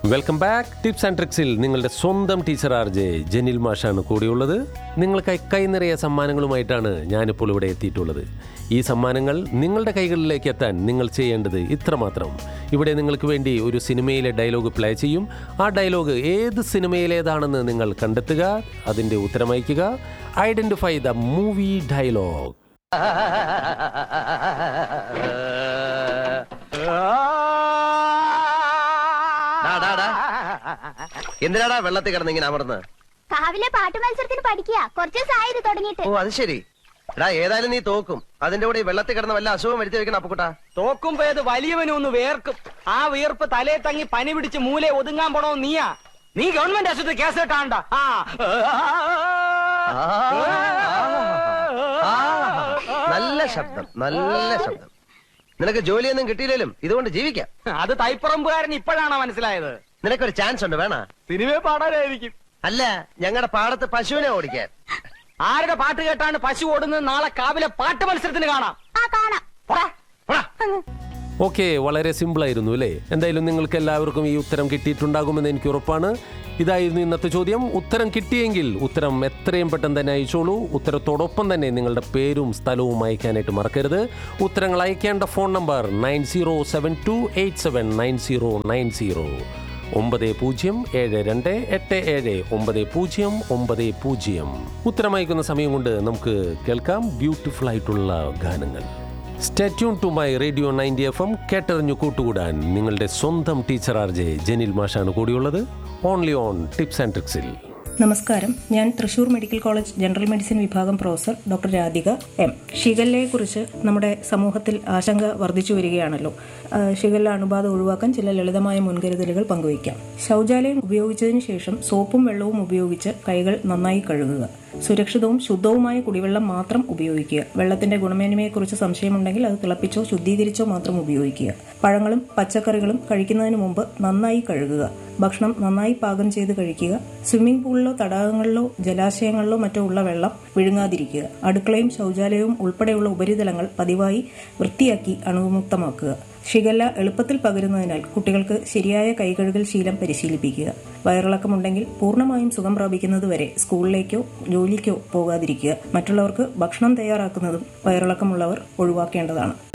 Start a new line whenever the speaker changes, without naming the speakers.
Welcome back tips and ട്രിക്സിൽ നിങ്ങളുടെ സ്വന്തം ടീച്ചർ ആർ ജെ ജനിൽ മാഷാണ് കൂടിയുള്ളത് നിങ്ങൾക്കായി കൈ നിറയെ സമ്മാനങ്ങളുമായിട്ടാണ് ഞാനിപ്പോൾ ഇവിടെ എത്തിയിട്ടുള്ളത് ഈ സമ്മാനങ്ങൾ നിങ്ങളുടെ കൈകളിലേക്ക് എത്താൻ നിങ്ങൾ ചെയ്യേണ്ടത് ഇത്രമാത്രം ഇവിടെ നിങ്ങൾക്ക് വേണ്ടി ഒരു സിനിമയിലെ ഡയലോഗ് പ്ലേ ചെയ്യും ആ ഡയലോഗ് ഏത് സിനിമയിലേതാണെന്ന് നിങ്ങൾ കണ്ടെത്തുക അതിൻ്റെ ഉത്തരം അയക്കുക ഐഡൻറ്റിഫൈ ദ മൂവി ഡയലോഗ്
ഡാ, ഡാ, ഡാ. എന്തിനാടാ വെള്ളത്തിൽ കിടന്ന് ഇങ്ങനെ അമർന്ന്
കാവിലെ പാട്ട് മത്സരത്തിന് പഠിക്കുക കുറച്ച് ദിവസമായി ഇത് തുടങ്ങിയിട്ട്
ഓ അത് ശരി എടാ ഏതായാലും നീ തോക്കും അതിന്റെ കൂടെ ഈ വെള്ളത്തിൽ കിടന്ന് വല്ല അസുഖം വരുത്തി വെക്കണം അപ്പുക്കുട്ടാ
തോക്കുമ്പോ ഏത് വലിയവനും ഒന്ന് വേർക്കും ആ വീർപ്പ് തലേ തങ്ങി പനി പിടിച്ച് മൂലെ ഒതുങ്ങാൻ പോണോ നീയാ നീ ഗവൺമെന്റ് ആശുപത്രി കേസ് കേട്ടാണ്ട ആ
ആ, നല്ല ശബ്ദം നല്ല ശബ്ദം നിനക്ക് ജോലിയൊന്നും കിട്ടിയില്ലേലും ഇതുകൊണ്ട് ജീവിക്കാം
അത് തൈപ്പറമ്പുകാരൻ ഇപ്പോഴാണ് മനസ്സിലായത്
നിനക്കൊരു ചാൻസ് ഉണ്ട് വേണ
സിനിമയെ പാടാനായിരിക്കും
അല്ല ഞങ്ങളുടെ പാടത്ത് പശുവിനെ ഓടിക്കാൻ
ആരുടെ പാട്ട് കേട്ടാണ് പശു ഓടുന്നത് നാളെ കാവിലെ പാട്ട് മത്സരത്തിന് കാണാം
ആ കാണാം
പോടാ, പോടാ.
ഓക്കെ വളരെ സിമ്പിളായിരുന്നു അല്ലേ എന്തായാലും നിങ്ങൾക്ക് എല്ലാവർക്കും ഈ ഉത്തരം കിട്ടിയിട്ടുണ്ടാകുമെന്ന് എനിക്ക് ഉറപ്പാണ് ഇതായിരുന്നു ഇന്നത്തെ ചോദ്യം ഉത്തരം കിട്ടിയെങ്കിൽ ഉത്തരം എത്രയും പെട്ടെന്ന് തന്നെ അയച്ചോളൂ ഉത്തരത്തോടൊപ്പം തന്നെ നിങ്ങളുടെ പേരും സ്ഥലവും അയക്കാനായിട്ട് മറക്കരുത് ഉത്തരങ്ങൾ അയക്കേണ്ട phone number nine zero seven two eight seven nine zero nine zero ഒമ്പത് പൂജ്യം ഏഴ് രണ്ട് എട്ട് ഏഴ് ഒമ്പത് പൂജ്യം ഒമ്പത് പൂജ്യം ഉത്തരം അയക്കുന്ന സമയം കൊണ്ട് നമുക്ക് കേൾക്കാം ബ്യൂട്ടിഫുൾ ആയിട്ടുള്ള ഗാനങ്ങൾ stay tuned to my radio ninety F M കേട്ടറിഞ്ഞു കൂട്ടുകൂടാൻ നിങ്ങളുടെ സ്വന്തം ടീച്ചർ ആർ ജെ ജനിൽ മാഷാണ് കൂടിയുള്ളത് ഓൺലി ഓൺ ടിപ്സ് ആൻഡ് ട്രിക്സിൽ
നമസ്കാരം ഞാൻ Thrissur medical college general medicine വിഭാഗം പ്രൊഫസർ ഡോക്ടർ രാധിക എം ഷിഗല്ലയെക്കുറിച്ച് നമ്മുടെ സമൂഹത്തിൽ ആശങ്ക വർദ്ധിച്ചു വരികയാണല്ലോ ആ, ഷിഗല്ല അണുബാധ ഒഴിവാക്കാൻ ചില ലളിതമായ മുൻകരുതലുകൾ പങ്കുവയ്ക്കാം ശൗചാലയം ഉപയോഗിച്ചതിന് ശേഷം സോപ്പും വെള്ളവും ഉപയോഗിച്ച് കൈകൾ നന്നായി കഴുകുക സുരക്ഷിതവും ശുദ്ധവുമായ കുടിവെള്ളം മാത്രം ഉപയോഗിക്കുക വെള്ളത്തിന്റെ ഗുണമേന്മയെക്കുറിച്ച് സംശയമുണ്ടെങ്കിൽ അത് തിളപ്പിച്ചോ ശുദ്ധീകരിച്ചോ മാത്രം ഉപയോഗിക്കുക പഴങ്ങളും പച്ചക്കറികളും കഴിക്കുന്നതിന് മുമ്പ് നന്നായി കഴുകുക ഭക്ഷണം നന്നായി പാകം ചെയ്ത് കഴിക്കുക സ്വിമ്മിംഗ് പൂളിലോ തടാകങ്ങളിലോ ജലാശയങ്ങളിലോ മറ്റോ ഉള്ള വെള്ളം വിഴുങ്ങാതിരിക്കുക അടുക്കളയും ശൗചാലയവും ഉൾപ്പെടെയുള്ള ഉപരിതലങ്ങൾ പതിവായി വൃത്തിയാക്കി അണുവിമുക്തമാക്കുക ഷിഗല്ല എളുപ്പത്തിൽ പകരുന്നതിനാൽ കുട്ടികൾക്ക് ശരിയായ കൈകഴുകൽ ശീലം പരിശീലിപ്പിക്കുക വയറിളക്കമുണ്ടെങ്കിൽ പൂർണ്ണമായും സുഖം പ്രാപിക്കുന്നതുവരെ സ്കൂളിലേക്കോ ജോലിക്കോ പോകാതിരിക്കുക മറ്റുള്ളവർക്ക് ഭക്ഷണം തയ്യാറാക്കുന്നതും വയറിളക്കമുള്ളവർ ഒഴിവാക്കേണ്ടതാണ്